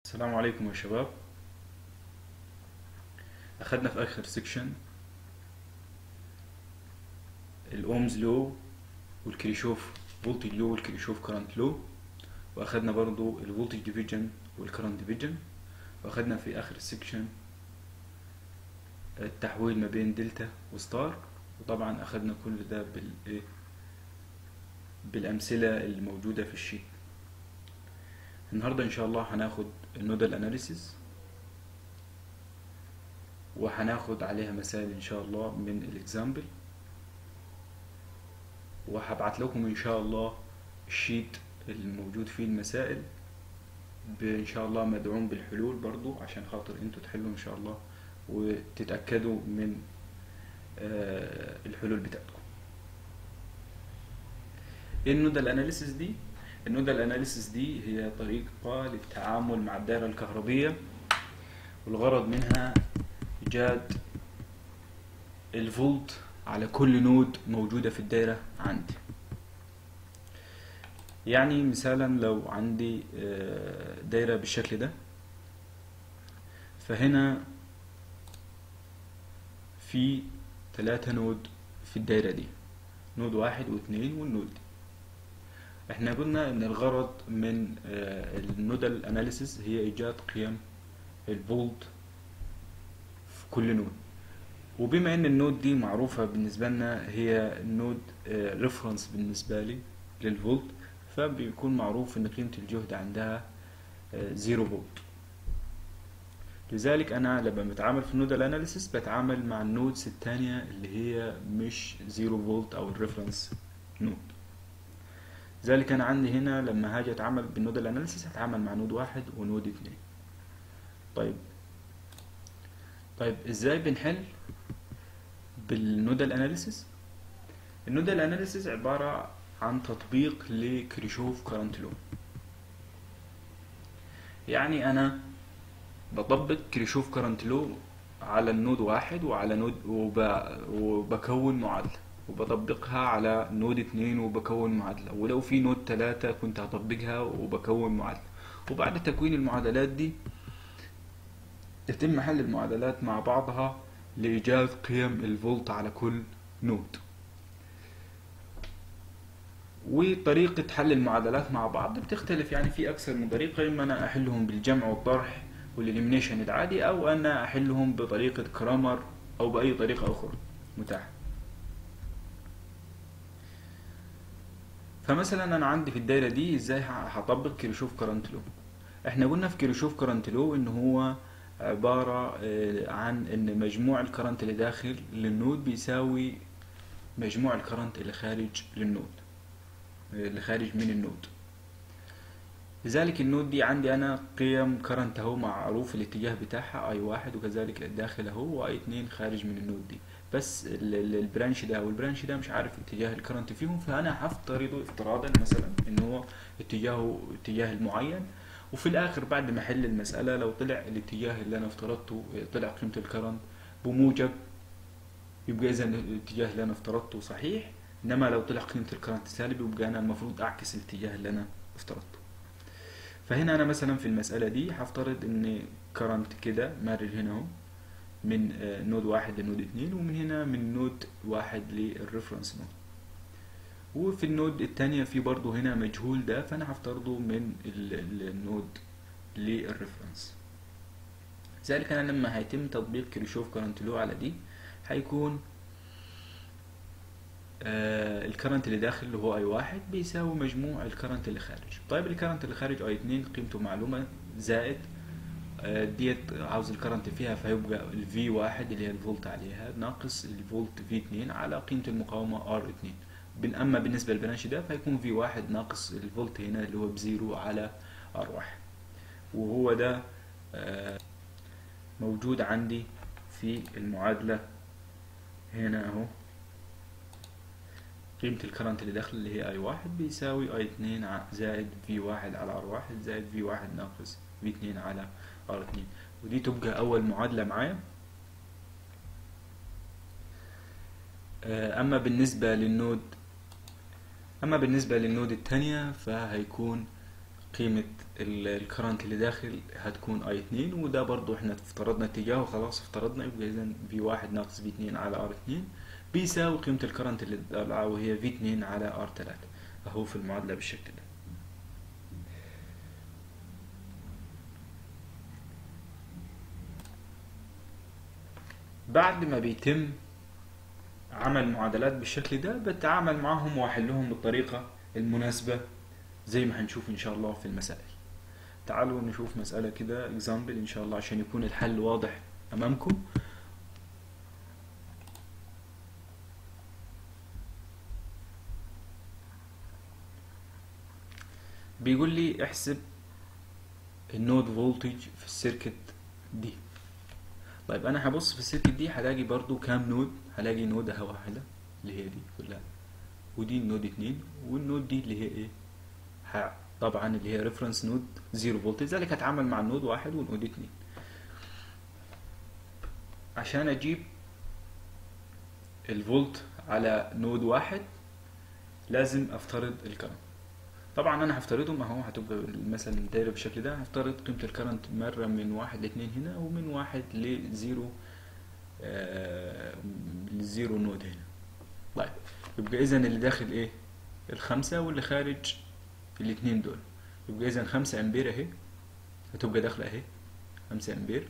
السلام عليكم يا شباب أخدنا في آخر سيكشن الأومز لو والكريشوف فولتج لو والكريشوف كرنت لو وأخدنا برضو الفولتج ديفيجن والكرنت ديفيجن وأخدنا في آخر السيكشن التحويل ما بين دلتا وستار وطبعا أخدنا كل ده بال بالأمثلة اللي موجودة في الشيت النهاردة إن شاء الله هناخد النودال أناليسيس وهناخد عليها مسائل إن شاء الله من الإكزامبل وهبعت لكم إن شاء الله الشيت الموجود فيه المسائل إن شاء الله مدعوم بالحلول برضو عشان خاطر انتوا تحلوا إن شاء الله وتتأكدوا من الحلول بتاعتكم ايه النودال اناليسيس دي النودال اناليسيس دي هي طريقة للتعامل مع الدائرة الكهربية والغرض منها ايجاد الفولت على كل نود موجودة في الدائرة عندي يعني مثالا لو عندي دايرة بالشكل ده فهنا في ثلاثة نود في الدايرة دي نود واحد واثنين والنود دي احنا قلنا ان الغرض من النودال اناليسيس هي ايجاد قيم الفولت في كل نود وبما ان النود دي معروفة بالنسبة لنا هي نود ريفرنس بالنسبة لي للفولت فبيكون معروف ان قيمة الجهد عندها زيرو فولت لذلك انا لما بتعامل في النودال اناليسيس بتعامل مع النودز التانية اللي هي مش زيرو فولت او الريفرنس نود لذلك انا عندي هنا لما هاجي اتعامل بالنودال اناليسيس هتعامل مع نود واحد ونود اتنين طيب طيب ازاي بنحل بالنودال اناليسيس النودال اناليسيس عبارة عن تطبيق لكريشوف كرنت لو يعني انا بطبق كريشوف كرنت لو على النود واحد وعلى نود وب... وبكون معادلة وبطبقها على نود اتنين وبكون معادلة ولو في نود تلاتة كنت هطبقها وبكون معادلة وبعد تكوين المعادلات دي يتم حل المعادلات مع بعضها لإيجاد قيم الفولت على كل نود وطريقة حل المعادلات مع بعض بتختلف يعني في أكثر من طريقة إما أنا أحلهم بالجمع والطرح والإليمينيشن العادي أو أنا أحلهم بطريقة كرامر أو بأي طريقة أخرى متاحة فمثلا أنا عندي في الدايرة دي إزاي هطبق كيرشوف كرنت لو إحنا قلنا في كيرشوف كرنت لو إن هو عبارة عن إن مجموع الكرنت اللي داخل للنود بيساوي مجموع الكرنت اللي خارج للنود اللي خارج من النود لذلك النود دي عندي انا قيم كرنت اهو معروف الاتجاه بتاعها اي واحد وكذلك الداخل اهو واي اتنين خارج من النود دي بس البرانش ده والبرانش ده مش عارف اتجاه الكرنت فيهم فانا هفترضه افتراضا مثلا ان هو اتجاهه اتجاه المعين وفي الاخر بعد ما احل المسألة لو طلع الاتجاه اللي انا افترضته طلع قيمة الكرنت بموجب يبقى اذا الاتجاه اللي انا افترضته صحيح انما لو طلع قيمة الكرنت سالب يبقى انا المفروض اعكس الاتجاه اللي انا افترضته فهنا انا مثلا في المسألة دي هفترض ان كرنت كده مارر هنا اهو من نود واحد لنود اتنين ومن هنا من نود واحد للريفرنس نود وفي النود التانية في برضو هنا مجهول ده فانا هفترضه من النود للريفرنس ذلك انا لما هيتم تطبيق كريشوف كرنت لو على دي هيكون آه الكرنت اللي داخل اللي هو اي واحد بيساوي مجموع الكرنت اللي خارج طيب الكرنت اللي خارج اي اتنين قيمته معلومة زائد آه ديت عاوز الكرنت فيها فيبقى الفي واحد اللي هي الفولت عليها ناقص الفولت في اتنين على قيمة المقاومة ار اتنين اما بالنسبة للبرانش ده فيكون في واحد ناقص الفولت هنا اللي هو بزيرو على ار واحد وهو ده آه موجود عندي في المعادلة هنا اهو قيمة الكرنت اللي داخل اللي هي اي واحد بيساوي اي اتنين زائد في واحد على ار واحد زائد في واحد ناقص في اتنين على ار اتنين ودي تبقى اول معادلة معايا اما بالنسبة للنود اما بالنسبة للنود التانية فهيكون قيمة الكرنت اللي داخل هتكون اي 2 وده برضو احنا افترضنا اتجاهه خلاص افترضنا يبقى اذا في واحد ناقص في 2 على ار 2 بيساوي قيمة الكرنت اللي طالعة وهي في 2 على ار 3 اهو في المعادلة بالشكل ده بعد ما بيتم عمل معادلات بالشكل ده بتعامل معهم واحلهم بالطريقة المناسبة زي ما هنشوف ان شاء الله في المسائل تعالوا نشوف مسألة كده اكزامبل ان شاء الله عشان يكون الحل واضح امامكم بيقول لي احسب النود فولتج في السيركت دي طيب انا هبص في السيركت دي هلاقي برضو كام نود هلاقي نودها واحدة اللي هي دي كلها ودي النود اتنين والنود دي اللي هي ايه ه- طبعا اللي هي ريفرنس نود زيرو فولت لذلك هتعامل مع النود واحد والنود اتنين عشان اجيب الفولت على نود واحد لازم افترض الكرنت طبعا انا هفترضه ما هو هتبقى مثلا الدايره بالشكل ده هفترض قيمه الكرنت مره من واحد لاتنين هنا ومن واحد لزيرو آه لزيرو نود هنا طيب يبقى اذا اللي داخل ايه الخمسة واللي خارج الاتنين دول يبقى اذا خمسة امبير اهي هتبقى داخلة اهي خمسة امبير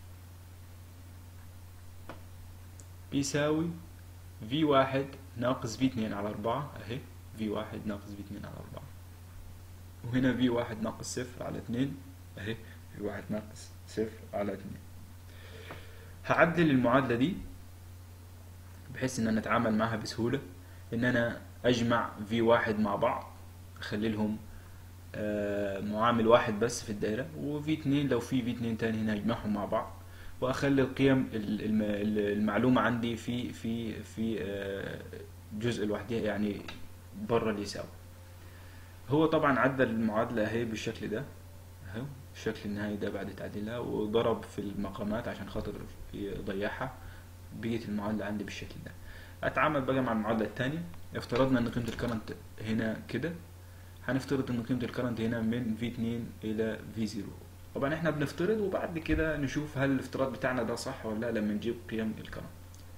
بيساوي في واحد ناقص في اتنين على اربعة اهي في واحد ناقص في اتنين على اربعة وهنا في واحد ناقص صفر على اتنين اهي في واحد ناقص صفر على اتنين هعدل المعادلة دي بحيث ان انا اتعامل معها بسهولة ان انا اجمع في واحد مع بعض اخلي لهم آه، معامل واحد بس في الدائرة وفي اتنين لو في في اتنين تاني هنا اجمعهم مع بعض واخلي القيم ال- الم- ال- المعلومة عندي في في في آه، جزء لوحدها يعني بره اليساوي هو طبعا عدل المعادلة اهي بالشكل ده اهو الشكل النهائي ده بعد تعديلها وضرب في المقامات عشان خاطر يضيعها بقيت المعادلة عندي بالشكل ده اتعامل بقى مع المعادلة التانية افترضنا ان قيمة الكرنت هنا كده هنفترض ان قيمة الكرنت هنا من V2 الى V0 طبعا احنا بنفترض وبعد كده نشوف هل الافتراض بتاعنا ده صح ولا لا لما نجيب قيم الكرنت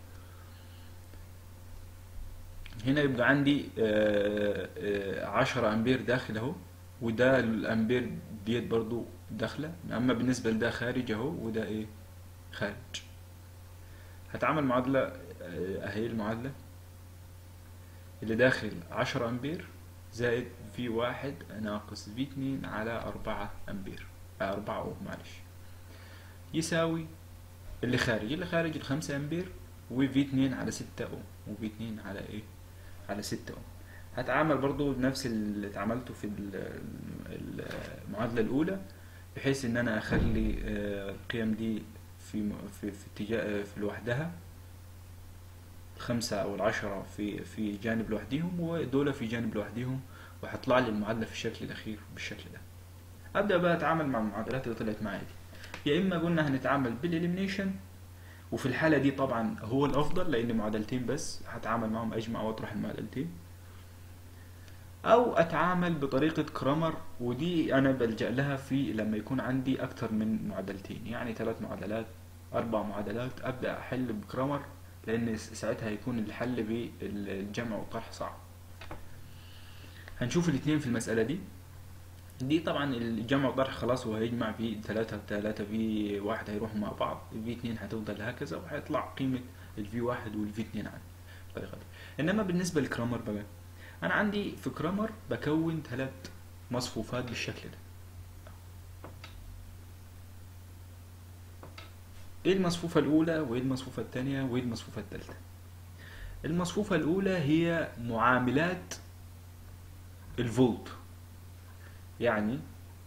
هنا يبقى عندي آه، آه، عشرة امبير داخل اهو وده الامبير ديت برضو داخلة اما بالنسبة لده خارج اهو وده ايه خارج هتعمل معادلة آه، اهي المعادلة اللي داخل عشرة امبير زائد في واحد ناقص في اتنين على أربعة أمبير آه، أربعة أوم معلش يساوي اللي خارج اللي خارج الخمسة أمبير وفي اتنين على ستة أوم وفي اتنين على إيه على ستة أوم هتعامل برضو بنفس اللي اتعملته في ال- ال- المعادلة الأولى بحيث إن أنا أخلي آه، القيم دي في م- في في اتجاه في لوحدها الخمسة أو العشرة في في جانب لوحديهم ودول في جانب لوحديهم وهطلع لي المعادلة في الشكل الأخير بالشكل ده أبدأ بقى أتعامل مع المعادلات اللي طلعت معايا دي يا إما قلنا هنتعامل بالإليمينيشن وفي الحالة دي طبعا هو الأفضل لأن معادلتين بس هتعامل معهم أجمع وأطرح المعادلتين أو أتعامل بطريقة كرامر ودي أنا بلجأ لها في لما يكون عندي أكتر من معادلتين يعني ثلاث معادلات أربع معادلات أبدأ أحل بكرامر لأن ساعتها هيكون الحل بالجمع والطرح صعب هنشوف الاثنين في المسألة دي دي طبعا الجمع والطرح خلاص هو هيجمع في ثلاثة ثلاثة في واحد هيروحوا مع بعض في اتنين هتفضل هكذا وهيطلع قيمة الفي واحد والفي اتنين عندي بالطريقة دي انما بالنسبة لكرامر بقى انا عندي في كرامر بكون ثلاث مصفوفات بالشكل ده ايه المصفوفة الاولى وايه المصفوفة الثانية وايه المصفوفة الثالثة المصفوفة الاولى هي معاملات الفولت يعني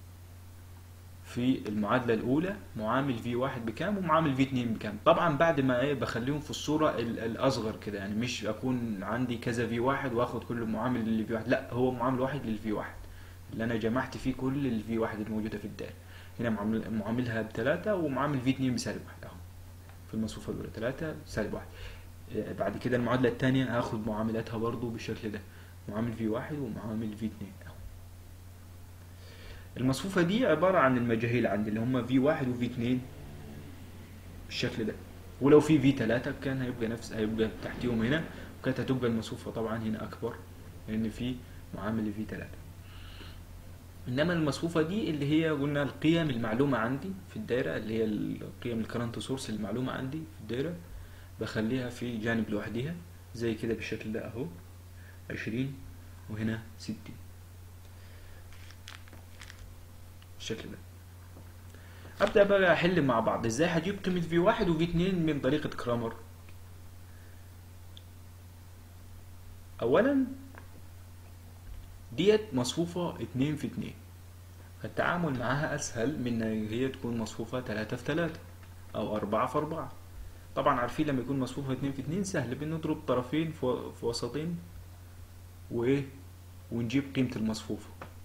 في المعادلة الأولى معامل في واحد بكام ومعامل في اتنين بكام طبعا بعد ما ايه بخليهم في الصورة ال- الأصغر كده يعني مش أكون عندي كذا في واحد وآخد كل معامل للي في واحد لا هو معامل واحد للفي واحد اللي أنا جمعت فيه كل الفي واحد الموجودة في الدائرة هنا معامل معاملها بتلاتة ومعامل في اتنين بسالب واحد أهو في المصفوفة الأولى تلاتة سالب واحد آه، بعد كده المعادلة التانية هاخد معاملاتها برضو بالشكل ده معامل في واحد ومعامل في اتنين أهو المصفوفة دي عبارة عن المجاهيل عندي اللي هم في واحد وفي اتنين بالشكل ده ولو في في تلاتة كان هيبقى نفس هيبقى تحتيهم هنا وكانت هتبقى المصفوفة طبعا هنا أكبر لأن في معامل في تلاتة انما المصفوفه دي اللي هي قلنا القيم المعلومه عندي في الدايره اللي هي القيم الكرنت سورس المعلومه عندي في الدايره بخليها في جانب لوحدها زي كده بالشكل ده اهو عشرين وهنا ستين بالشكل ده ابدا بقى احل مع بعض ازاي هجيب قيمه في واحد وفي اتنين من طريقه كرامر اولا ديت مصفوفة اتنين في اتنين التعامل معاها أسهل من إن هي تكون مصفوفة تلاتة في تلاتة أو أربعة في أربعة طبعا عارفين لما يكون مصفوفة اتنين في اتنين سهل بنضرب طرفين في في وسطين وإيه ونجيب قيمة المصفوفة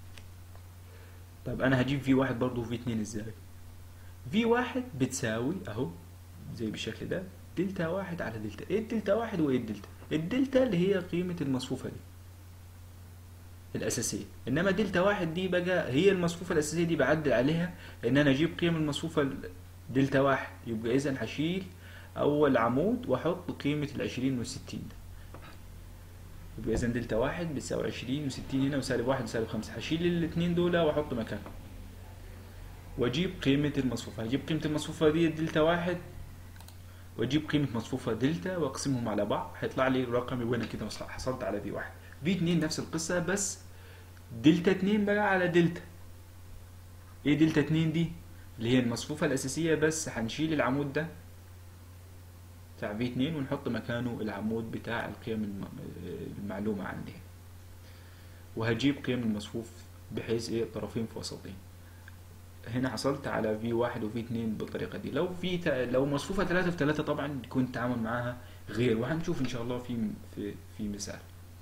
طب أنا هجيب في واحد برضو في اتنين إزاي في واحد بتساوي أهو زي بالشكل ده دلتا واحد على دلتا ايه الدلتا واحد وايه الدلتا الدلتا اللي هي قيمة المصفوفة دي الأساسية إنما دلتا واحد دي بقى هي المصفوفة الأساسية دي بعدل عليها إن أنا أجيب قيم المصفوفة ال- دلتا واحد يبقى إذا هشيل أول عمود وأحط قيمة العشرين والستين ده يبقى إذا دلتا واحد بتساوي عشرين وستين هنا وسالب واحد وسالب خمسة هشيل الاتنين دول وأحط مكانهم وأجيب قيمة المصفوفة هجيب قيمة المصفوفة دي دلتا واحد واجيب قيمة مصفوفة دلتا واقسمهم على بعض هيطلع لي الرقم يبقى انا كده وصل- حصلت على في واحد في اتنين نفس القصة بس دلتا اتنين بقى على دلتا ايه دلتا اتنين دي اللي هي المصفوفة الأساسية بس هنشيل العمود ده بتاع في اتنين ونحط مكانه العمود بتاع القيم الم- المعلومة عندي وهجيب قيم المصفوف بحيث ايه طرفين في وسطين هنا حصلت على في واحد وفي اتنين بالطريقة دي لو في ت... لو مصفوفة تلاتة في تلاتة طبعا يكون التعامل معاها غير وهنشوف ان شاء الله في في في مثال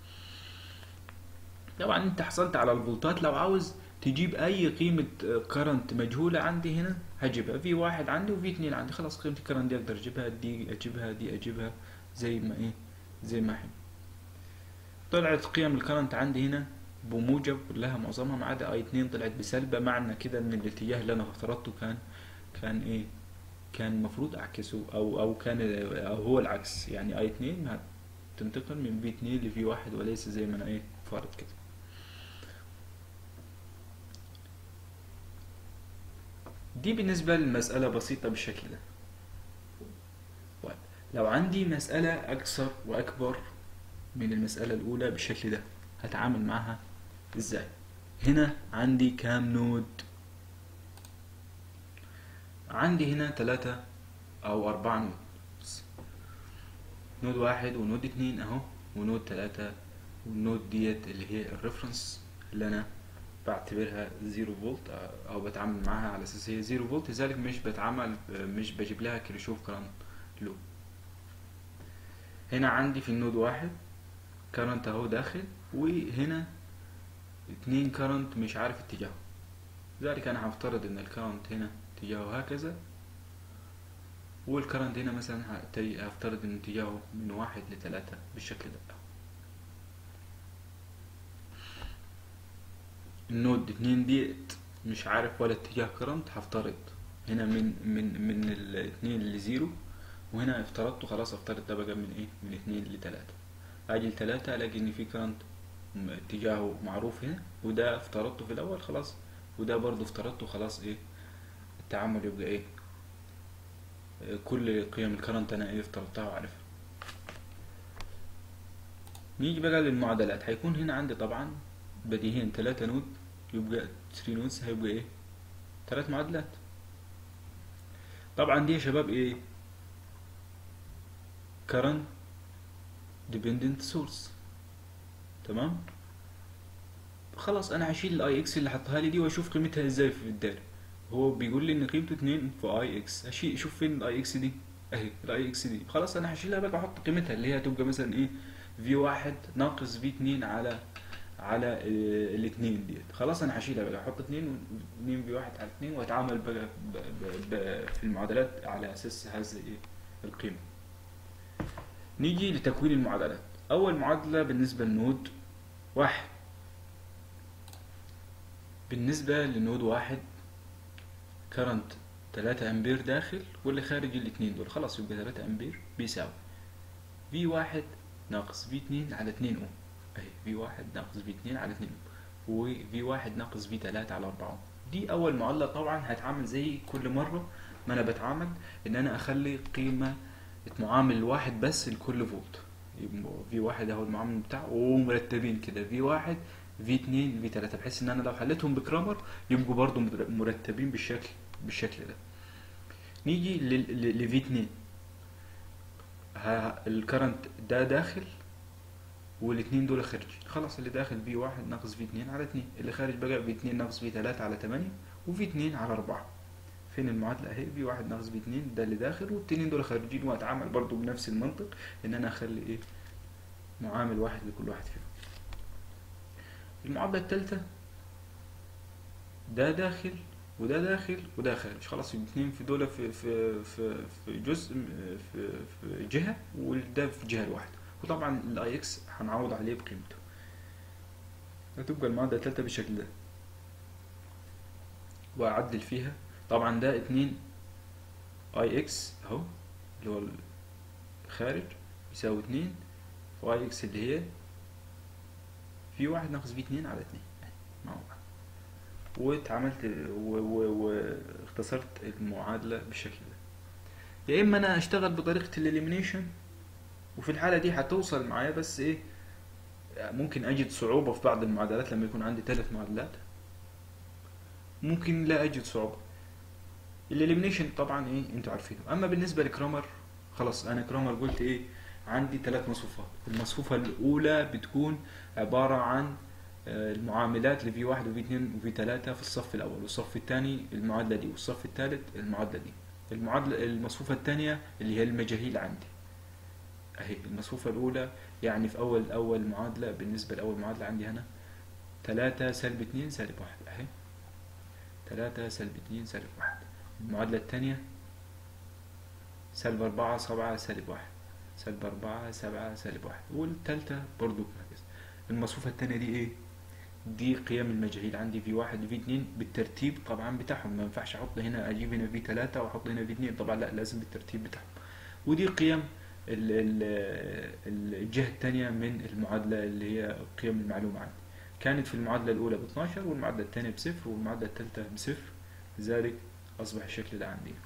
طبعا انت حصلت على الفولتات لو عاوز تجيب اي قيمة كرنت مجهولة عندي هنا هجيبها في واحد عندي وفي اتنين عندي خلاص قيمة الكرنت دي اقدر اجيبها دي اجيبها دي اجيبها زي ما ايه زي ما احب طلعت قيم الكرنت عندي هنا بموجب كلها معظمها ما عدا اي 2 طلعت بسلبة معنى كده ان الاتجاه اللي انا افترضته كان كان ايه كان المفروض اعكسه او او كان او هو العكس يعني اي 2 هتنتقل من في 2 لفي 1 وليس زي ما انا ايه فارض كده دي بالنسبة للمسألة بسيطة بالشكل ده طيب لو عندي مسألة أكثر وأكبر من المسألة الأولى بالشكل ده هتعامل معها ازاي هنا عندي كام نود عندي هنا ثلاثة أو أربعة نود بس. نود واحد ونود اتنين أهو ونود ثلاثة والنود ديت اللي هي الريفرنس اللي أنا بعتبرها زيرو فولت أو بتعامل معاها على أساس هي زيرو فولت لذلك مش بتعامل مش بجيب لها كيرشوف كرنت لو هنا عندي في النود واحد كرنت اهو داخل وهنا اتنين كرنت مش عارف اتجاهه لذلك انا هفترض ان الكرنت هنا اتجاهه هكذا والكرنت هنا مثلا هت- هفترض ان اتجاهه من واحد لتلاتة بالشكل ده النود اتنين ديت مش عارف ولا اتجاه كرنت هفترض هنا من من من الاتنين لزيرو وهنا افترضته خلاص افترض ده بقى من ايه من اتنين لتلاتة اجي لتلاتة الاقي ان في كرنت م- اتجاهه معروف هنا وده افترضته في الاول خلاص وده برضو افترضته خلاص ايه التعامل يبقى ايه آه، كل قيم الكرنت انا ايه افترضتها وعارفها نيجي بقى للمعادلات هيكون هنا عندي طبعا بديهيا تلاتة نود يبقى 3 نودز هيبقى ايه تلات معادلات طبعا دي يا شباب ايه current dependent source تمام خلاص انا هشيل الاي اكس اللي حطها لي دي واشوف قيمتها ازاي في الدايره هو بيقول لي ان قيمته 2 في اي اكس هشيل اشوف فين الاي اكس دي اهي الاي اكس دي خلاص انا هشيلها بقى احط قيمتها اللي هي هتبقى مثلا ايه في واحد ناقص في اتنين على على آه، الاتنين ديت خلاص انا هشيلها بقى احط اتنين واتنين في واحد على اتنين واتعامل بقى ب ب ب في المعادلات على اساس هذه ايه القيمه نيجي لتكوين المعادلات اول معادله بالنسبه للنود واحد بالنسبة لنود واحد كرنت 3 امبير داخل واللي خارج الاتنين دول خلاص يبقى 3 امبير بيساوي في واحد ناقص في اتنين على اتنين اوم اهي في واحد ناقص في اتنين على اتنين اوم وفي واحد ناقص في تلاتة على اربعة اوم دي اول معادلة طبعا هتعامل زي كل مرة ما انا بتعامل ان انا اخلي قيمة معامل واحد بس لكل فولت يبقى في واحد اهو المعامل بتاعه ومرتبين كده في واحد في اتنين في تلاتة بحيث ان انا لو حليتهم بكرامر يبقوا برضو مرتبين بالشكل بالشكل ده نيجي لفي اتنين الكرنت ده داخل والاتنين دول خارجين خلاص اللي داخل في واحد ناقص في اتنين على اتنين اللي خارج بقى في اتنين ناقص في تلاتة على تمانية وفي اتنين على اربعة فين المعادلة اهي في واحد ناقص في اتنين ده اللي داخل والتنين دول خارجين واتعامل برضو بنفس المنطق ان انا اخلي ايه معامل واحد لكل واحد فيهم المعادلة التالتة ده داخل وده داخل وده خارج خلاص يبقى اتنين في دول في في في في جزء في في جهة وده في جهة الواحدة وطبعا الاي اكس هنعوض عليه بقيمته هتبقى المعادلة التالتة بالشكل ده واعدل فيها طبعا ده اتنين اي اكس اهو اللي هو الخارج يساوي اتنين واي اكس اللي هي في واحد ناقص في اتنين على اتنين مع بعض واتعملت واختصرت المعادلة بالشكل ده يا اما انا اشتغل بطريقة الاليمينيشن وفي الحالة دي هتوصل معايا بس ايه ممكن اجد صعوبة في بعض المعادلات لما يكون عندي ثلاث معادلات ممكن لا اجد صعوبة الاليمينيشن طبعا ايه انتوا عارفينه اما بالنسبة لكرامر خلاص انا كرامر قلت ايه عندي ثلاث مصفوفات المصفوفة الاولى بتكون عبارة عن المعاملات لفي واحد وفي اتنين وفي تلاتة في الصف الأول والصف الثاني المعادلة دي والصف الثالث المعادلة دي المعادلة المصفوفة الثانية اللي هي المجاهيل عندي أهي المصفوفة الأولى يعني في أول أول معادلة بالنسبة لأول معادلة عندي هنا تلاتة سالب اتنين سالب واحد أهي تلاتة سالب اتنين سالب واحد المعادلة الثانية سالب أربعة سبعة سالب واحد سالب أربعة سبعة سالب واحد والتالتة برضو هكذا المصفوفة الثانية دي إيه؟ دي قيم المجاهيل عندي في واحد وفي اتنين بالترتيب طبعا بتاعهم ما ينفعش احط هنا اجيب هنا في تلاتة واحط هنا في اتنين طبعا لا لازم بالترتيب بتاعهم ودي قيم ال ال الجهة الثانية من المعادلة اللي هي قيم المعلومة عندي كانت في المعادلة الأولى ب 12 والمعادلة الثانية بصفر والمعادلة الثالثة بصفر لذلك أصبح الشكل ده عندي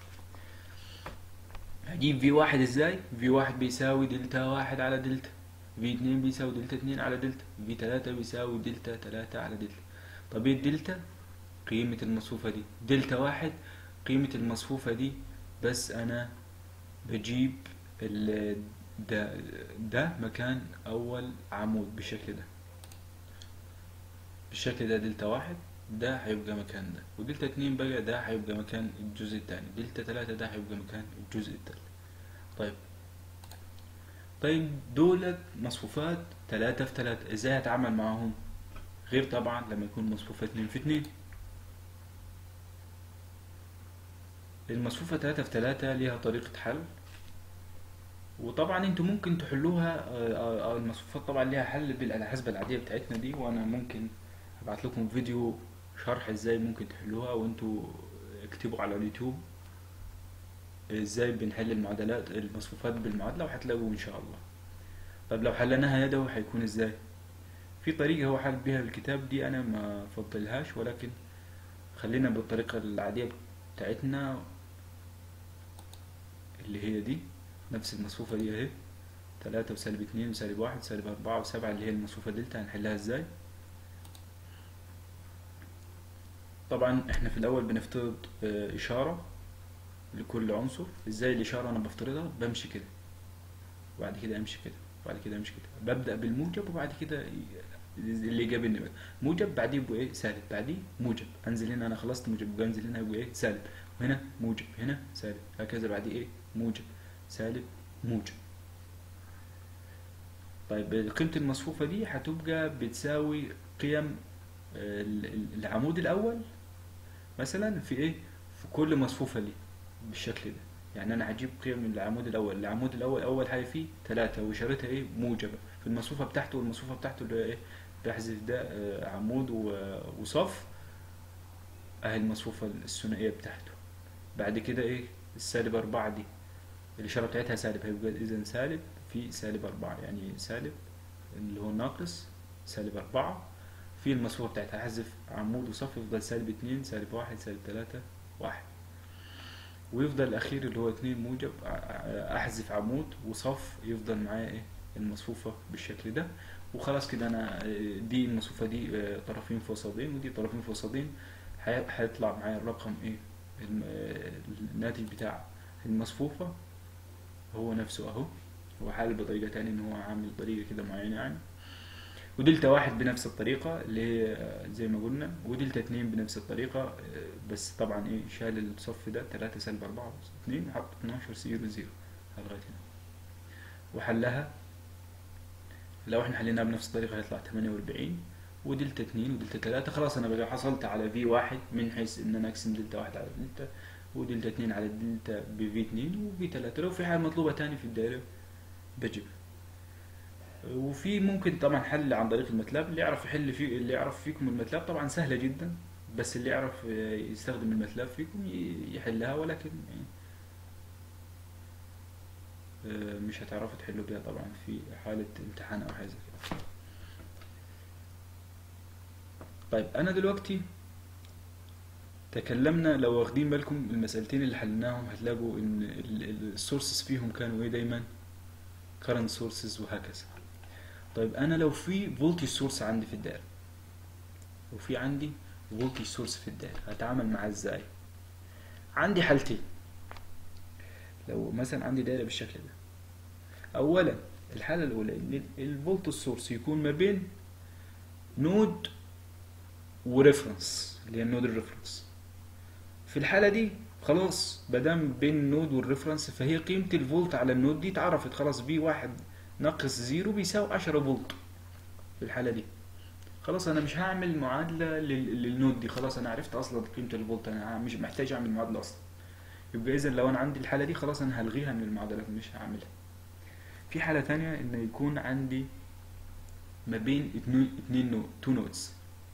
هجيب في واحد ازاي؟ في واحد بيساوي دلتا واحد على دلتا في اتنين بيساوي دلتا اتنين على دلتا في تلاتة بيساوي دلتا تلاتة على دلتا طب ايه الدلتا قيمة المصفوفة دي دلتا واحد قيمة المصفوفة دي بس انا بجيب ال ده ده مكان اول عمود بالشكل ده بالشكل ده دلتا واحد ده هيبقى مكان ده ودلتا اتنين بقى ده هيبقى مكان الجزء التاني دلتا تلاتة ده هيبقى مكان الجزء التالت طيب طيب دولت مصفوفات تلاتة في تلاتة ازاي هتعامل معاهم غير طبعا لما يكون مصفوفة اتنين في اتنين المصفوفة تلاتة في تلاتة ليها طريقة حل وطبعا انتوا ممكن تحلوها المصفوفات طبعا ليها حل بالحسبة العادية بتاعتنا دي وانا ممكن ابعت لكم فيديو شرح ازاي ممكن تحلوها وانتوا اكتبوا على اليوتيوب ازاي بنحل المعادلات المصفوفات بالمعادلة وهتلاقوا ان شاء الله طب لو حلناها يدوي هيكون ازاي في طريقة هو حل بيها الكتاب دي انا ما فضلهاش ولكن خلينا بالطريقة العادية بتاعتنا اللي هي دي نفس المصفوفة دي اهي تلاتة وسالب اتنين وسالب واحد وسالب أربعة وسبعة اللي هي المصفوفة دلتا هنحلها ازاي طبعا احنا في الأول بنفترض إشارة لكل عنصر ازاي الإشارة أنا بفترضها بمشي كده وبعد كده أمشي كده وبعد كده أمشي كده ببدأ بالموجب وبعد كده اللي جابني بقى موجب بعديه يبقى ايه سالب بعديه موجب انزل هنا انا خلصت موجب يبقى انزل هنا يبقى ايه سالب وهنا موجب هنا سالب هكذا بعديه ايه موجب سالب موجب طيب قيمة المصفوفة دي هتبقى بتساوي قيم العمود الأول مثلا في ايه في كل مصفوفة ليه بالشكل ده يعني أنا هجيب قيم العمود الأول العمود الأول أول حاجة فيه تلاتة وإشارتها ايه موجبة في المصفوفة بتاعته والمصفوفة بتاعته اللي هي ايه بحذف ده عمود وصف اهي المصفوفة الثنائية بتاعته بعد كده ايه السالب أربعة دي الإشارة بتاعتها سالب هيبقى إذا سالب في سالب أربعة يعني سالب اللي هو ناقص سالب أربعة في المصفوفة بتاعتها هحذف عمود وصف يفضل سالب اتنين سالب واحد سالب تلاتة واحد ويفضل الأخير اللي هو اتنين موجب أ- أ- أحذف عمود وصف يفضل معايا ايه المصفوفة بالشكل ده وخلاص كده أنا آه، دي المصفوفة دي آه، طرفين في وسطين ودي طرفين في وسطين هي- هيطلع معايا الرقم ايه الم- آه، الناتج بتاع المصفوفة هو نفسه اهو هو حال بطريقة تانية ان هو عامل طريقة كده معينة يعني ودلتا واحد بنفس الطريقة اللي هي آه، زي ما قلنا ودلتا اتنين بنفس الطريقة آه، بس طبعا ايه شال الصف ده تلاتة سالب أربعة اتنين وحط اتناشر زيرو زيرو لغاية هنا وحلها لو احنا حليناها بنفس الطريقة هيطلع تمانية وأربعين ودلتا اتنين ودلتا تلاتة خلاص أنا بقى حصلت على في واحد من حيث إن أنا أقسم دلتا واحد على دلتا ودلتا اتنين على دلتا بفي اتنين وفي تلاتة لو في حاجة مطلوبة تاني في الدائرة بجيبها وفي ممكن طبعا حل عن طريق الماتلاب اللي يعرف يحل فيه اللي يعرف فيكم الماتلاب طبعا سهلة جدا بس اللي يعرف آه، يستخدم الماتلاب فيكم ي- يحلها ولكن يعني آه، مش هتعرفوا تحلوا بيها طبعا في حالة امتحان أو حاجة زي كده طيب أنا دلوقتي تكلمنا لو واخدين بالكم المسألتين اللي حلناهم هتلاقوا إن السورسز فيهم كانوا إيه دايما current sources وهكذا طيب أنا لو في فولتج سورس عندي في الدائرة لو في عندي فولتج سورس في الدائرة هتعامل معاه إزاي عندي حالتين لو مثلا عندي دائرة بالشكل ده أولا الحالة الأولى إن الفولت سورس يكون ما بين نود وريفرنس اللي هي النود الريفرنس في الحالة دي خلاص مادام بين النود والريفرنس فهي قيمة الفولت على النود دي اتعرفت خلاص بي واحد ناقص زيرو بيساوي عشرة فولت في الحالة دي خلاص انا مش هعمل معادلة لل- للنود دي خلاص انا عرفت اصلا قيمة الفولت انا مش محتاج اعمل معادلة اصلا يبقى اذا لو انا عندي الحالة دي خلاص انا هلغيها من المعادلات مش هعملها في حالة تانية ان يكون عندي ما بين اتنين اتنين نود تو نودز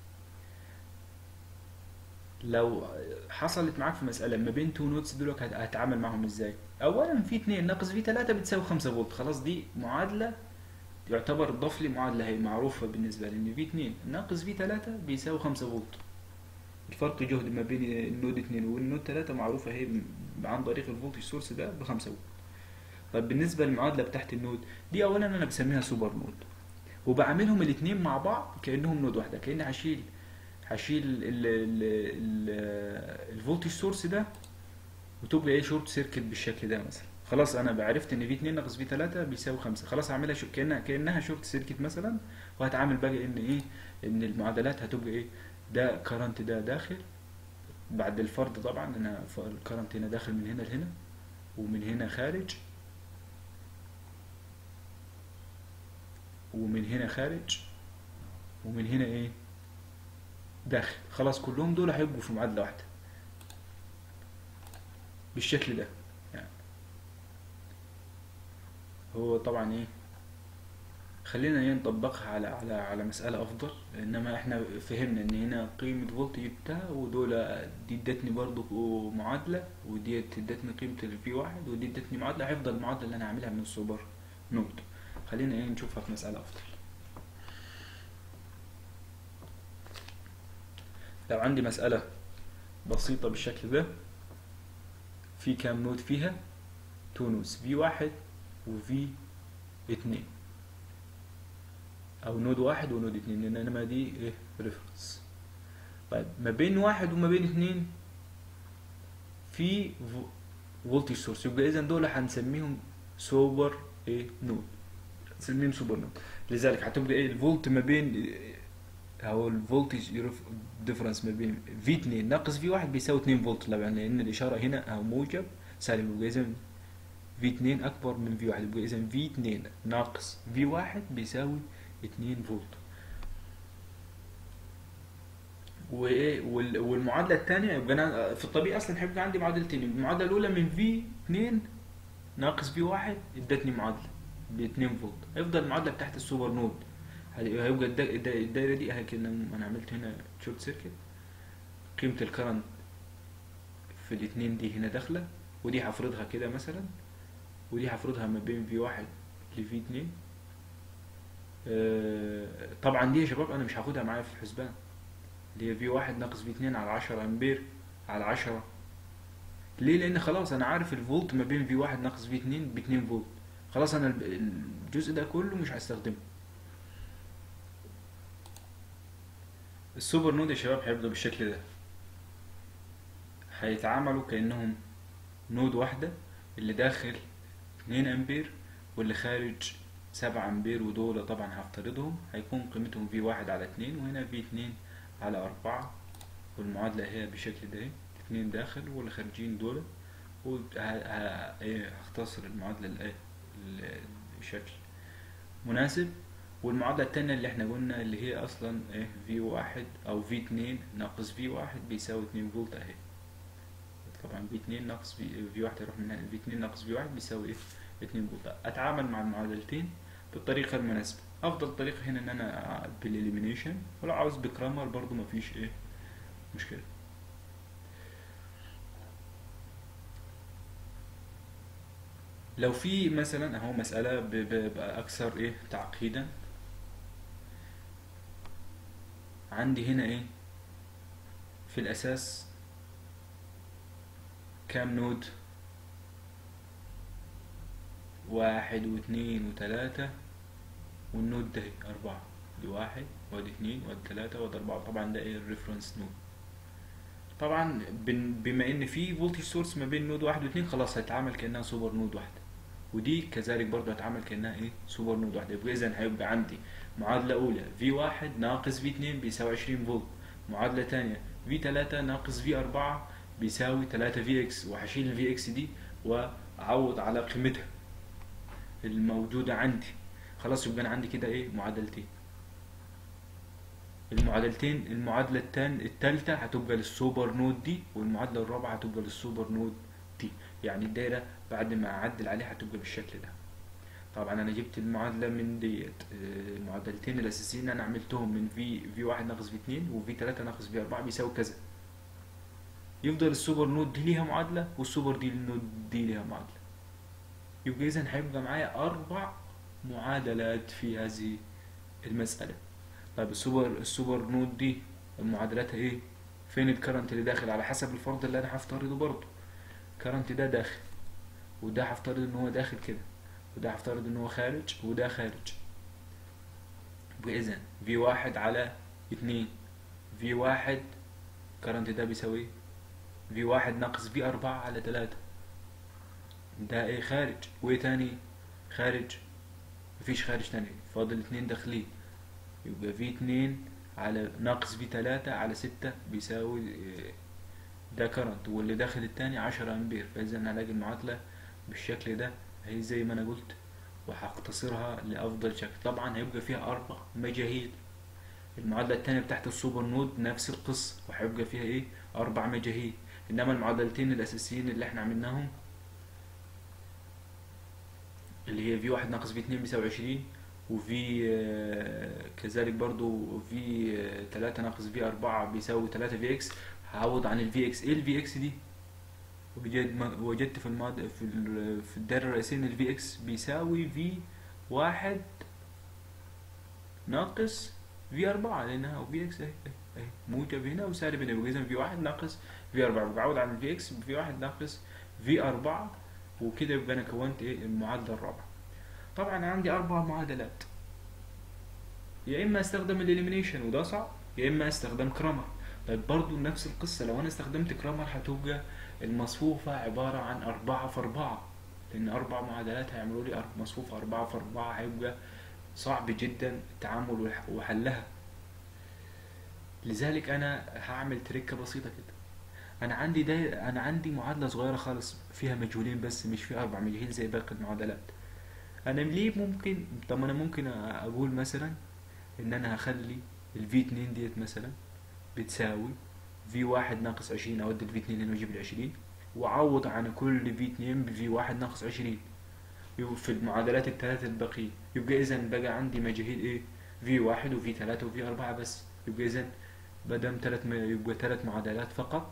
لو حصلت معاك في مسألة ما بين تو نودز دول هت- هتعامل معاهم ازاي؟ أولا في اتنين ناقص في تلاتة بتساوي خمسة فولت خلاص دي معادلة يعتبر ضاف لي معادلة هي معروفة بالنسبة لي إن في اتنين ناقص في تلاتة بيساوي خمسة فولت الفرق جهد ما بين النود اتنين والنود تلاتة معروفة هي م- عن طريق الفولتج سورس ده بخمسة فولت طيب بالنسبة للمعادلة بتاعت النود دي أولا أنا بسميها سوبر نود وبعملهم الاتنين مع بعض كأنهم نود واحدة كأني هشيل هشيل ال- ال- ال- الفولتج سورس ده وتبقى ايه شورت سيركت بالشكل ده مثلا خلاص انا بعرفت ان في 2 ناقص في 3 بيساوي 5 خلاص هعملها شو كانها كانها شورت سيركت مثلا وهتعامل بقى ان ايه ان المعادلات هتبقى ايه ده كرنت ده داخل بعد الفرض طبعا انا ف- الكرنت هنا داخل من هنا لهنا ومن هنا خارج ومن هنا خارج ومن هنا ايه داخل خلاص كلهم دول هيبقوا في معادلة واحدة بالشكل ده يعني هو طبعا ايه خلينا ايه نطبقها على على على مسألة أفضل إنما احنا فهمنا إن هنا قيمة فولت جبتها ودول دي ادتني برضو معادلة ودي ادتني قيمة الفي واحد ودي ادتني معادلة هيفضل المعادلة اللي أنا عاملها من السوبر نود خلينا ايه نشوفها في مسألة أفضل لو عندي مسألة بسيطة بالشكل ده في كام نود فيها تو نودز في واحد وفي اتنين او نود واحد ونود اتنين لان انما دي ايه ريفرنس طيب ما بين واحد وما بين اتنين في فولتج سورس يبقى اذا دول هنسميهم سوبر ايه نود نسميهم سوبر نود لذلك هتبقى ايه الفولت ما بين او الفولتج ديفرنس ما بين في 2 ناقص في 1 بيساوي 2 فولت طبعا لان الاشاره هنا او موجب سالب يبقى اذا في 2 اكبر من في 1 يبقى اذا في 2 ناقص في 1 بيساوي 2 فولت وايه وال- والمعادله الثانيه يبقى انا في الطبيعي اصلا هيبقى عندي معادلتين المعادله الاولى من في 2 ناقص في 1 ادتني معادله ب 2 فولت هيفضل المعادله بتاعت السوبر نود هيبقى الدا- الدا- الدايره دي اهي كده انا عملت هنا شورت سيركت قيمة الكرنت في الاتنين دي هنا داخلة ودي هفرضها كده مثلا ودي هفرضها ما بين في واحد لفي اتنين آه، طبعا دي يا شباب انا مش هاخدها معايا في الحسبان اللي هي في واحد ناقص في اتنين على عشرة امبير على عشرة ليه لان خلاص انا عارف الفولت ما بين في واحد ناقص في اتنين باتنين فولت خلاص انا الب- الجزء ده كله مش هستخدمه السوبر نود يا شباب هيبقى بالشكل ده هيتعاملوا كأنهم نود واحدة اللي داخل 2 أمبير واللي خارج 7 أمبير ودول طبعا هفترضهم هيكون قيمتهم في واحد على اتنين وهنا في اتنين على أربعة والمعادلة هي بالشكل ده اتنين داخل واللي خارجين دول وه- ه- ايه هختصر المعادلة الآية ال- بشكل مناسب والمعادلة التانية اللي احنا قلنا اللي هي أصلا ايه في واحد أو في اتنين ناقص في واحد بيساوي اتنين فولت أهي طبعا في اتنين ناقص في في واحد هيروح من هنا في اتنين ناقص في واحد بيساوي ايه اتنين فولت أتعامل مع المعادلتين بالطريقة المناسبة أفضل طريقة هنا إن أنا بالإليمينيشن ولو عاوز بكرامر برضو مفيش ايه مشكلة لو في مثلا اهو مسألة ب- ب- بأكثر ايه تعقيدا عندي هنا ايه في الأساس كام نود واحد واثنين وثلاثة والنود ده أربعة دي واحد وادي اثنين وادي ثلاثة وادي أربعة طبعا ده ايه الريفرنس نود طبعا بن- بما ان في فولتج سورس ما بين نود واحد واثنين خلاص هتتعامل كأنها سوبر نود واحدة ودي كذلك برضه هتعامل كأنها ايه سوبر نود واحدة يبقى إذا هيبقى عندي معادلة أولى في واحد ناقص في اتنين بيساوي عشرين فولت معادلة تانية في تلاتة ناقص في أربعة بيساوي تلاتة في اكس وهشيل الفي اكس دي وأعوض على قيمتها الموجودة عندي خلاص يبقى أنا عندي كده ايه معادلتين المعادلتين المعادلة التان التالتة هتبقى للسوبر نود دي والمعادلة الرابعة هتبقى للسوبر نود دي يعني الدايرة بعد ما أعدل عليها هتبقى بالشكل ده طبعا أنا جبت المعادلة من ديت آه، المعادلتين الأساسيين أنا عملتهم من في في واحد ناقص في اتنين وفي تلاتة ناقص في أربعة بيساوي كذا يفضل السوبر نود دي ليها معادلة والسوبر دي النود دي ليها معادلة يبقى إذا هيبقى معايا أربع معادلات في هذه المسألة طيب السوبر السوبر نود دي معادلاتها ايه فين الكرنت اللي داخل على حسب الفرض اللي انا هفترضه برضه الكرنت ده داخل وده هفترض ان هو داخل كده وده هفترض ان هو خارج وده خارج واذا في واحد على اتنين في واحد الكرنت ده بيساوي ايه في واحد ناقص في أربعة على تلاتة ده ايه خارج وايه تاني خارج مفيش خارج تاني فاضل اتنين داخلين يبقى في اتنين على ناقص في تلاتة على ستة بيساوي اه، ده كرنت واللي داخل التاني عشرة امبير فاذا هلاقي المعادلة بالشكل ده هي زي ما انا قلت وهختصرها لافضل شكل طبعا هيبقى فيها اربع مجاهيل المعادلة التانية بتاعت السوبر نود نفس القصة وهيبقى فيها ايه اربع مجاهيل انما المعادلتين الاساسيين اللي احنا عملناهم اللي هي في واحد ناقص في اتنين بيساوي عشرين وفي آه، كذلك برضو في آه، تلاتة ناقص في أربعة بيساوي تلاتة في اكس هعوض عن الفي اكس ايه الفي اكس دي وجد ما- وجدت في الماد في ال- في الدائرة الرئيسية ان الفي اكس بيساوي في واحد ناقص في أربعة لأنها في اكس اهي اهي اهي موجب هنا وسالب هنا يبقى إذا في واحد ناقص في أربعة بعوض عن الفي اكس في واحد ناقص في أربعة وكده يبقى أنا كونت ايه المعادلة الرابعة طبعا أنا عندي أربع معادلات يا إما أستخدم الإليمينيشن وده صعب يا إما أستخدم كرامر طيب برضو نفس القصة لو أنا استخدمت كرامر هتبقى المصفوفة عبارة عن أربعة في أربعة لأن أربع معادلات هيعملوا لي أر- مصفوفة أربعة في أربعة هيبقى صعب جدا التعامل وح- وحلها لذلك أنا هعمل تركة بسيطة كده أنا عندي ده أنا عندي معادلة صغيرة خالص فيها مجهولين بس مش فيها أربع مجاهيل زي باقي المعادلات أنا ليه ممكن طب أنا ممكن أقول مثلا إن أنا هخلي الفي اتنين ديت مثلا بتساوي في واحد ناقص عشرين أودي الفي اتنين هنا وأجيب العشرين وأعوض عن كل في اتنين بفي واحد ناقص عشرين يبقى في المعادلات الثلاثة الباقية يبقى إذا بقى عندي مجاهيل إيه؟ في واحد وفي ثلاثة وفي أربعة بس يبقى إذا بدل ثلاث يبقى ثلاث معادلات فقط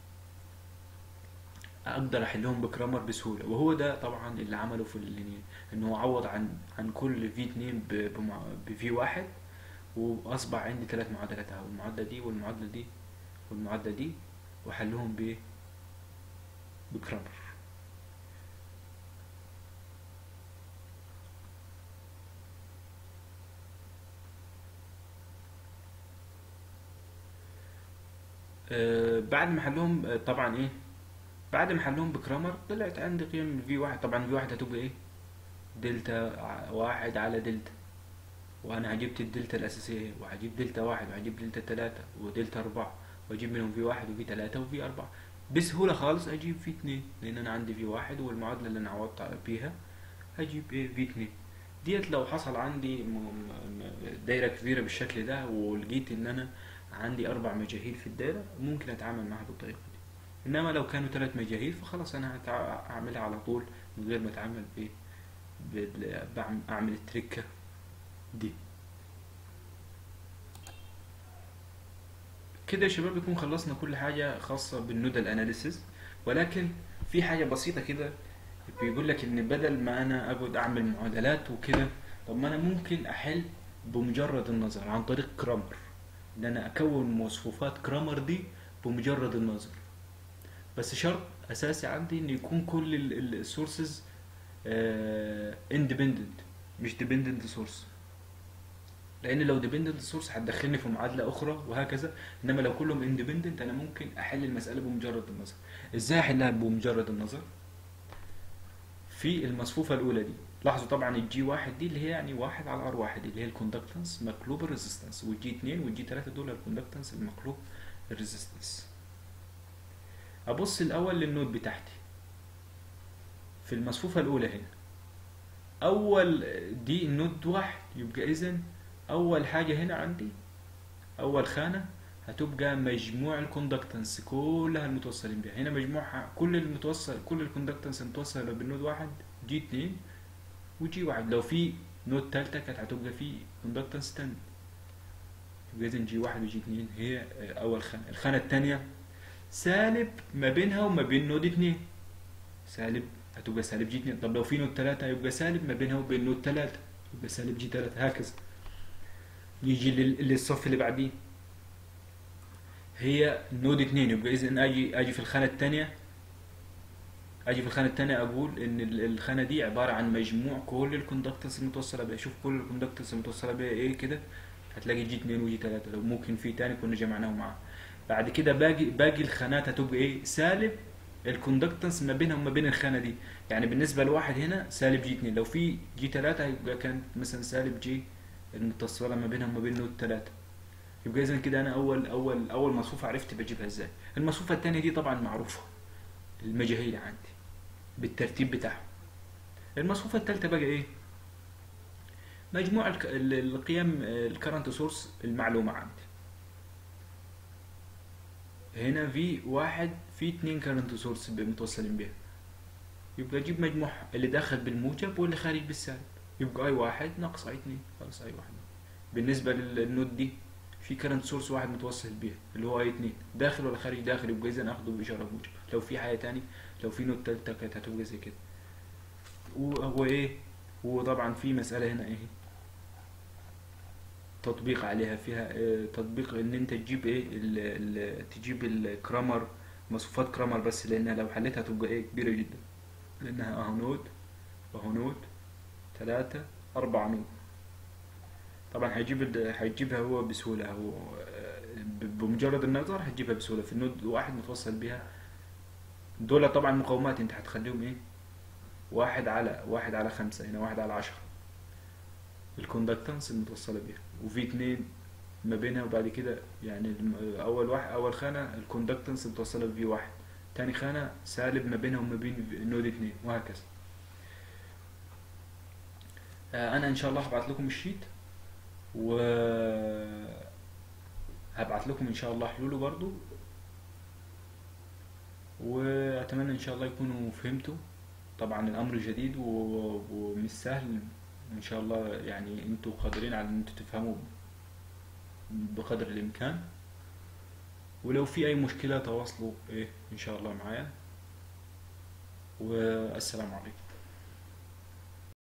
اقدر احلهم بكرامر بسهوله وهو ده طبعا اللي عمله في اللينير انه هو عوض عن عن كل في 2 بفي واحد واصبح عندي ثلاث معادلات اهو المعادله دي والمعادله دي والمعادله دي وحلهم ب بكرامر آه بعد ما حلهم آه طبعا ايه بعد ما حلهم بكرامر طلعت عندي قيم في واحد طبعا في واحد هتبقى ايه دلتا ع- واحد على دلتا وانا جبت الدلتا الاساسيه وهجيب دلتا واحد وهجيب دلتا تلاتة ودلتا اربعة واجيب منهم في واحد وفي تلاتة وفي اربعة بسهولة خالص اجيب في اتنين لان انا عندي في واحد والمعادلة اللي انا عوضت بيها هجيب ايه في اتنين ديت لو حصل عندي م- م- دايرة كبيرة بالشكل ده ولقيت ان انا عندي اربع مجاهيل في الدايرة ممكن اتعامل معها بالطريقة دي انما لو كانوا ثلاث مجاهيل فخلاص انا هتع- هعملها على طول من غير ما اتعامل بايه بال- بعم- اعمل التركة دي كده يا شباب يكون خلصنا كل حاجة خاصة بالنودال اناليسيس ولكن في حاجة بسيطة كده بيقول لك ان بدل ما انا اقعد اعمل معادلات وكده طب ما انا ممكن احل بمجرد النظر عن طريق كرامر ان انا اكون مصفوفات كرامر دي بمجرد النظر بس شرط اساسي عندي ان يكون كل السورسز اندبندنت مش ديبندنت سورس لان لو ديبندنت سورس هتدخلني في معادله اخرى وهكذا انما لو كلهم اندبندنت انا ممكن احل المساله بمجرد النظر ازاي احلها بمجرد النظر في المصفوفه الاولى دي لاحظوا طبعا الجي واحد دي اللي هي يعني واحد على ار واحد اللي هي الكوندكتنس مقلوب الريزيستنس والجي اتنين والجي تلاته دول الكوندكتنس المقلوب الريزيستنس ابص الاول للنود بتاعتي في المصفوفه الاولى هنا اول دي النود واحد يبقى اذا اول حاجه هنا عندي اول خانه هتبقى مجموع الكوندكتنس كلها المتوصلين بها هنا مجموعها كل المتوصل كل الكوندكتنس المتوصله بالنود واحد جي اتنين وجي واحد لو في نود تالتة كانت هتبقى في كوندكتنس تاني يبقى اذا جي واحد وجي اتنين هي آه، اول خانه الخانه التانيه سالب ما بينها وما بين نود اتنين سالب هتبقى سالب جي اتنين طب لو في نود تلاتة يبقى سالب ما بينها وبين نود تلاتة يبقى سالب جي تلاتة هكذا يجي لل- للصف اللي بعديه هي نود اتنين يبقى اذا اجي اجي في الخانة التانية اجي في الخانة التانية اقول ان ال- الخانة دي عبارة عن مجموع كل الكوندكتنس المتوصلة بيها شوف كل الكوندكتنس المتوصلة بيها ايه كده هتلاقي جي اتنين وجي تلاتة لو ممكن في تاني كنا جمعناهم معاه بعد كده باقي باقي الخانات هتبقى ايه سالب الكوندكتنس ما بينها وما بين الخانه دي يعني بالنسبه لواحد هنا سالب جي 2 لو في جي 3 يبقى كانت مثلا سالب جي المتصله ما بينها وما بين نود 3 يبقى اذا كده انا اول اول اول مصفوفه عرفت بجيبها ازاي المصفوفه الثانيه دي طبعا معروفه المجاهيل عندي بالترتيب بتاعهم المصفوفه الثالثه بقى ايه مجموع الك- ال- القيم الكرنت سورس المعلومه عندي هنا في واحد في اتنين كرنت سورس متوصلين بيها يبقى اجيب مجموع اللي داخل بالموجب واللي خارج بالسالب يبقى اي واحد ناقص اي اتنين خلاص اي واحد بالنسبة للنود دي في كرنت سورس واحد متوصل بيها اللي هو اي اتنين داخل ولا خارج داخل يبقى اذا اخده باشارة موجب لو في حاجة تاني لو في نود تالتة كانت هتبقى زي كده وهو ايه وطبعا في مسألة هنا ايه تطبيق عليها فيها آه، تطبيق ان انت تجيب ايه ال ال تجيب الكرامر مصفوفات كرامر بس لانها لو حلتها تبقى ايه كبيرة جدا لانها اهو نود واهو نود ثلاثة أربعة نود طبعا هيجيب ال- هيجيبها هو بسهولة هو آه، ب- بمجرد النظر هتجيبها بسهولة في النود واحد متوصل بيها دول طبعا مقاومات انت هتخليهم ايه واحد على واحد على خمسة هنا واحد على عشرة الكوندكتنس المتوصلة بيها وفي اتنين ما بينها وبعد كده يعني الم- اول واحد اول خانة الكوندكتنس متوصلة بفي واحد تاني خانة سالب ما بينها وما بين في- نود اتنين وهكذا آه، انا ان شاء الله هبعت لكم الشيت و هبعت لكم ان شاء الله حلوله برضو واتمنى ان شاء الله يكونوا فهمتوا طبعا الامر جديد و- ومش سهل ان شاء الله يعني انتوا قادرين على ان انتوا تفهموا بقدر الامكان ولو في اي مشكلة تواصلوا ايه ان شاء الله معايا والسلام عليكم